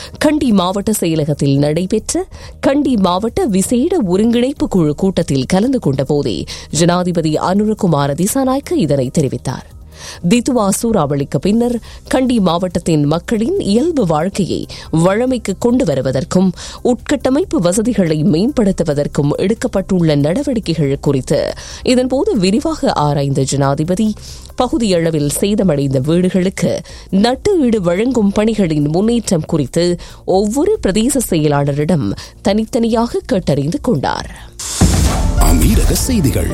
கண்டி மாவட்ட செயலகத்தில் நடைபெற்ற கண்டி மாவட்ட விசேட ஒருங்கிணைப்பு குழு கூட்டத்தில் கலந்து கொண்ட போதே ஜனாதிபதி அனுரகுமார திசாநாயக்க இதனை தெரிவித்தார் தித்துவா சூறாவளிக்கு பின்னர் கண்டி மாவட்டத்தின் மக்களின் இயல்பு வாழ்க்கையை வழமைக்கு கொண்டு வருவதற்கும் உட்கட்டமைப்பு வசதிகளை மேம்படுத்துவதற்கும் எடுக்கப்பட்டுள்ள நடவடிக்கைகள் குறித்து இதன்போது விரிவாக ஆராய்ந்த ஜனாதிபதி பகுதியளவில் சேதமடைந்த வீடுகளுக்கு நட்டு ஈடு வழங்கும் பணிகளின் முன்னேற்றம் குறித்து ஒவ்வொரு பிரதேச செயலாளரிடம் தனித்தனியாக கேட்டறிந்து கொண்டார் அமீரக செய்திகள்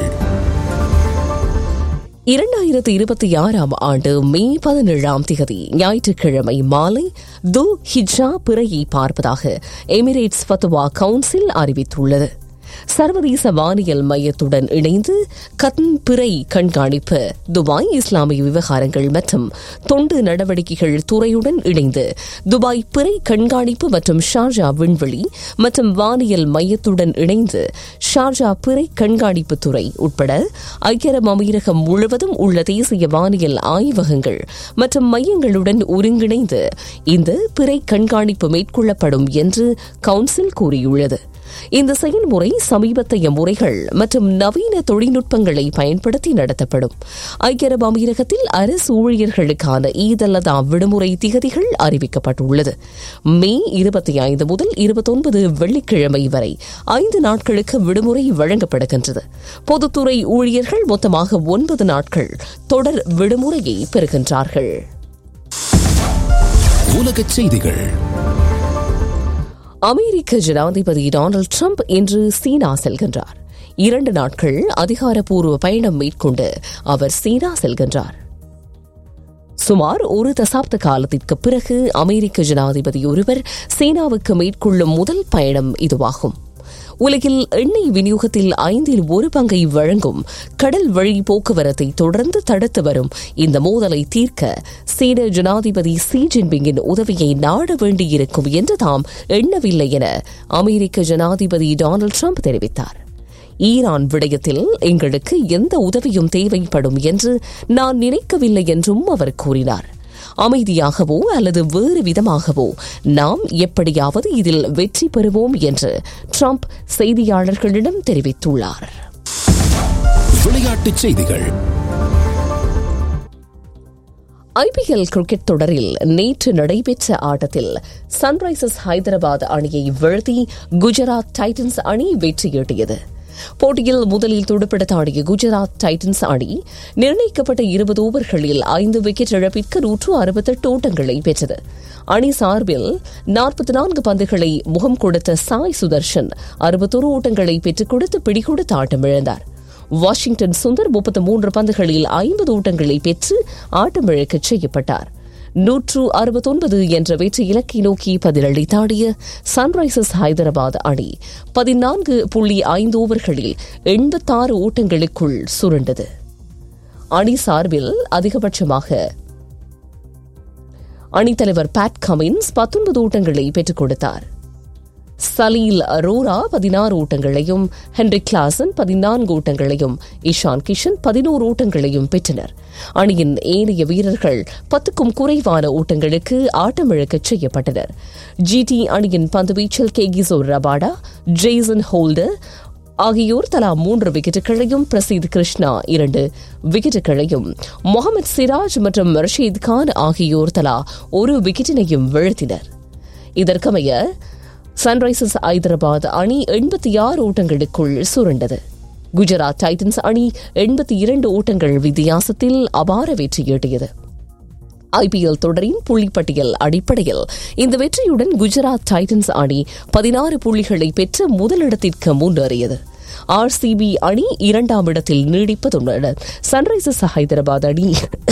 இரண்டாயிரத்து இருபத்தி ஆறாம் ஆண்டு மே பதினேழாம் திகதி ஞாயிற்றுக்கிழமை மாலை து ஹிஜ்ரா பிறையை பார்ப்பதாக எமிரேட்ஸ் ஃபத்துவா கவுன்சில் அறிவித்துள்ளது சர்வதேச வானியல் மையத்துடன் இணைந்து கத்ன் பிறை கண்காணிப்பு துபாய் இஸ்லாமிய விவகாரங்கள் மற்றும் தொண்டு நடவடிக்கைகள் துறையுடன் இணைந்து துபாய் பிறை கண்காணிப்பு மற்றும் ஷார்ஜா விண்வெளி மற்றும் வானியல் மையத்துடன் இணைந்து ஷார்ஜா பிறை கண்காணிப்பு துறை உட்பட ஐக்கிய அரபு அமீரகம் முழுவதும் உள்ள தேசிய வானியல் ஆய்வகங்கள் மற்றும் மையங்களுடன் ஒருங்கிணைந்து இந்த பிறை கண்காணிப்பு மேற்கொள்ளப்படும் என்று கவுன்சில் கூறியுள்ளது இந்த செயல்முறை சமீபத்தைய முறைகள் மற்றும் நவீன தொழில்நுட்பங்களை பயன்படுத்தி நடத்தப்படும் ஐக்கிய அரபு அமீரகத்தில் அரசு ஊழியர்களுக்கான ஈத் அல்லதா விடுமுறை திகதிகள் அறிவிக்கப்பட்டுள்ளது மே இருபத்தி ஐந்து முதல் இருபத்தொன்பது வெள்ளிக்கிழமை வரை ஐந்து நாட்களுக்கு விடுமுறை வழங்கப்படுகின்றது பொதுத்துறை ஊழியர்கள் மொத்தமாக ஒன்பது நாட்கள் தொடர் விடுமுறையை பெறுகின்றார்கள் உலகச் செய்திகள் அமெரிக்க ஜனாதிபதி டொனால்டு ட்ரம்ப் இன்று சீனா செல்கின்றார் இரண்டு நாட்கள் அதிகாரப்பூர்வ பயணம் மேற்கொண்டு அவர் சீனா செல்கின்றார் சுமார் ஒரு தசாப்த காலத்திற்கு பிறகு அமெரிக்க ஜனாதிபதி ஒருவர் சீனாவுக்கு மேற்கொள்ளும் முதல் பயணம் இதுவாகும் உலகில் எண்ணெய் விநியோகத்தில் ஐந்தில் ஒரு பங்கை வழங்கும் கடல் வழி போக்குவரத்தை தொடர்ந்து தடுத்து வரும் இந்த மோதலை தீர்க்க சீன ஜனாதிபதி சி ஜின்பிங்கின் உதவியை நாட வேண்டியிருக்கும் என்று தாம் எண்ணவில்லை என அமெரிக்க ஜனாதிபதி டொனால்டு ட்ரம்ப் தெரிவித்தார் ஈரான் விடயத்தில் எங்களுக்கு எந்த உதவியும் தேவைப்படும் என்று நான் நினைக்கவில்லை என்றும் அவர் கூறினார் அமைதியாகவோ அல்லது வேறு விதமாகவோ நாம் எப்படியாவது இதில் வெற்றி பெறுவோம் என்று ட்ரம்ப் செய்தியாளர்களிடம் தெரிவித்துள்ளார் விளையாட்டுச் செய்திகள் ஐபிஎல் கிரிக்கெட் தொடரில் நேற்று நடைபெற்ற ஆட்டத்தில் சன்ரைசர்ஸ் ஹைதராபாத் அணியை வீழ்த்தி குஜராத் டைட்டன்ஸ் அணி வெற்றியீட்டியது போட்டியில் முதலில் துடுப்படுத்த ஆடிய குஜராத் டைட்டன்ஸ் அணி நிர்ணயிக்கப்பட்ட இருபது ஓவர்களில் ஐந்து விக்கெட் இழப்பிற்கு நூற்று அறுபத்தெட்டு ஓட்டங்களை பெற்றது அணி சார்பில் நாற்பத்தி நான்கு பந்துகளை முகம் கொடுத்த சாய் சுதர்ஷன் அறுபத்தொரு ஓட்டங்களை பெற்றுக் கொடுத்து பிடிகொடுத்து ஆட்டமிழந்தார் வாஷிங்டன் சுந்தர் முப்பத்து மூன்று பந்துகளில் ஐம்பது ஓட்டங்களை பெற்று ஆட்டமிழக்கச் செய்யப்பட்டார் நூற்று அறுபத்தொன்பது என்ற வெற்றி இலக்கை நோக்கி பதிலளித்தாடிய சன்ரைசர்ஸ் ஹைதராபாத் அணி பதினான்கு புள்ளி ஐந்து ஓவர்களில் எண்பத்தாறு ஓட்டங்களுக்குள் சுருண்டது அணி சார்பில் அதிகபட்சமாக அணித்தலைவர் பேட் கமின்ஸ் பத்தொன்பது ஓட்டங்களை பெற்றுக் கொடுத்தார் சலீல் அரோரா பதினாறு ஓட்டங்களையும் ஹென்ரி கிளாசன் பதினான்கு ஓட்டங்களையும் இஷான் கிஷன் பதினோரு ஓட்டங்களையும் பெற்றனர் அணியின் ஏனைய வீரர்கள் பத்துக்கும் குறைவான ஓட்டங்களுக்கு ஆட்டமிழக்கச் செய்யப்பட்டனர் ஜிடி அணியின் பந்துவீச்சில் கேகிசோர் ரபாடா ஜேசன் ஹோல்டர் ஆகியோர் தலா மூன்று விக்கெட்டுகளையும் பிரசீத் கிருஷ்ணா இரண்டு விக்கெட்டுகளையும் முகமது சிராஜ் மற்றும் ரஷீத் கான் ஆகியோர் தலா ஒரு விக்கெட்டினையும் வீழ்த்தினர் இதற்கமைய சன்ரைசர்ஸ் ஐதராபாத் அணி எண்பத்தி ஆறு ஓட்டங்களுக்குள் சுருண்டது குஜராத் டைட்டன்ஸ் அணி எண்பத்தி இரண்டு ஓட்டங்கள் வித்தியாசத்தில் அபார வெற்றியீட்டியது ஐபிஎல் தொடரின் புள்ளிப்பட்டியல் அடிப்படையில் இந்த வெற்றியுடன் குஜராத் டைட்டன்ஸ் அணி பதினாறு புள்ளிகளை பெற்று முதலிடத்திற்கு முன்னேறியது ஆர்சிபி அணி இரண்டாம் இடத்தில் நீடிப்பதுடன் சன்ரைசர்ஸ் ஹைதராபாத் அணி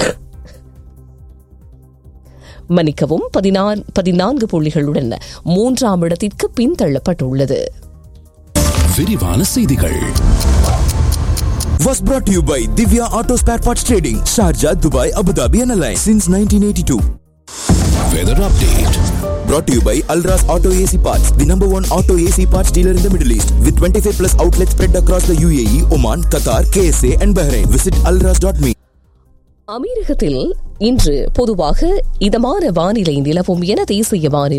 மன்னிக்கவும் பதினான்கு புள்ளிகளுடன் மூன்றாம் இடத்திற்கு பின்தள்ளப்பட்டுள்ளது விரிவான செய்திகள் was brought to you by Divya Auto Spare Parts Trading, Sharjah, Dubai, Abu Dhabi and Alliance since 1982. Weather update Brought to you by Alras Auto AC Parts, the number one auto AC parts dealer in the Middle East, with 25 plus outlets spread across the UAE, Oman, Qatar, KSA and Bahrain. Visit alras.me. அமீரகத்தில் இன்று பொதுவாக இதமான வானிலை நிலவும் என தேசிய வானிலை